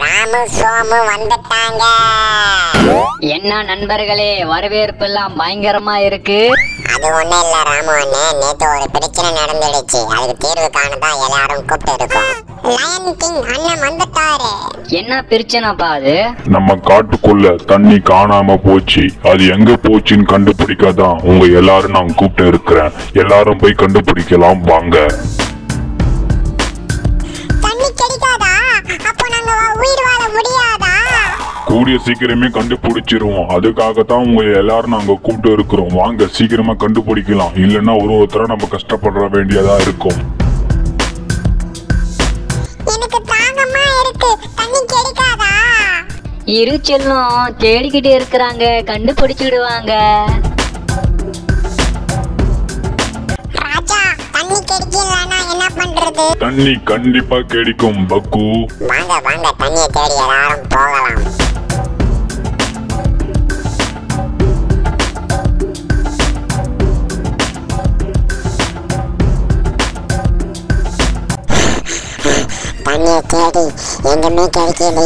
ராமு சோமு வந்துட்டாங்க என்ன நண்பர்களே வரவேற்பு எல்லாம் பயங்கரமா இருக்கு அது ஒண்ணும் இல்ல ராமு அண்ணே நேத்து ஒரு பிரச்சனை நடந்துடுச்சு அதுக்கு தீர்வு காணதான் எல்லாரும் கூப்பிட்டு இருக்கோம் லயன் கிங் அண்ணன் வந்துட்டாரு என்ன பிரச்சனைப்பா அது நம்ம காட்டுக்குள்ள தண்ணி காணாம போச்சு அது எங்க போச்சுன்னு கண்டுபிடிக்காதான் உங்க எல்லாரும் நான் கூப்பிட்டு இருக்கிறேன் எல்லாரும் போய் கண்டுபிடிக்கலாம் வாங்க தண்ணி கிடைக்காதா அப்போ நாங்க உயிர் வாழ முடியாதா கூடிய சீக்கிரமே கண்டுபிடிச்சிருவோம் அதுக்காக தான் உங்க எல்லாரும் நாங்க கூப்பிட்டு இருக்கிறோம் வாங்க சீக்கிரமா கண்டுபிடிக்கலாம் இல்லைன்னா ஒரு ஒருத்தரா நம்ம கஷ்டப்பட வேண்டியதா இருக்கும் எனக்கு தாகமா இருக்கு தண்ணி கிடைக்காதா இரு செல்லம் தேடிக்கிட்டு இருக்கிறாங்க கண்டுபிடிச்சிடுவாங்க ராஜா தண்ணி கிடைக்கலன்னா என்ன பண்றது தண்ணி கண்டிப்பா கிடைக்கும் பக்கு வாங்க வாங்க தண்ணியை தேடி எல்லாரும் போகலாம் தண்ணியை தேடி எங்குமே கிடைக்கல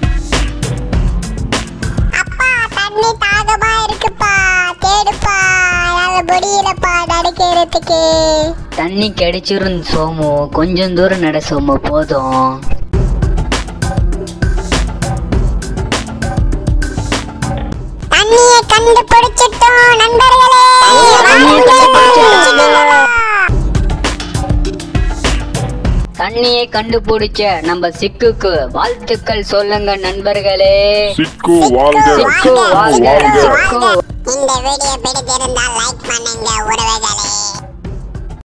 அப்பா தண்ணி தாகமா இருக்குப்பா தேடுப்பா என்னால முடியலப்பா நடக்கிறதுக்கு தண்ணி கிடைச்சிரும் சோமு கொஞ்சம் தூரம் நட சோமு போதும் தண்ணியை கண்டுபிடிச்சிட்டோம் நண்பர்களே தண்ணியை கண்டுபிடிச்சிட்டோம். தண்ணியை கண்டுபிடிச்ச நம்ம சிக்குக்கு வாழ்த்துக்கள் சொல்லுங்க நண்பர்களே சிக்கு வாழ்க சிக்கு வாழ்க வாழ்க சிக்கு இந்த வீடியோ பிடித்திருந்தால் லைக் பண்ணுங்க உறவுகளே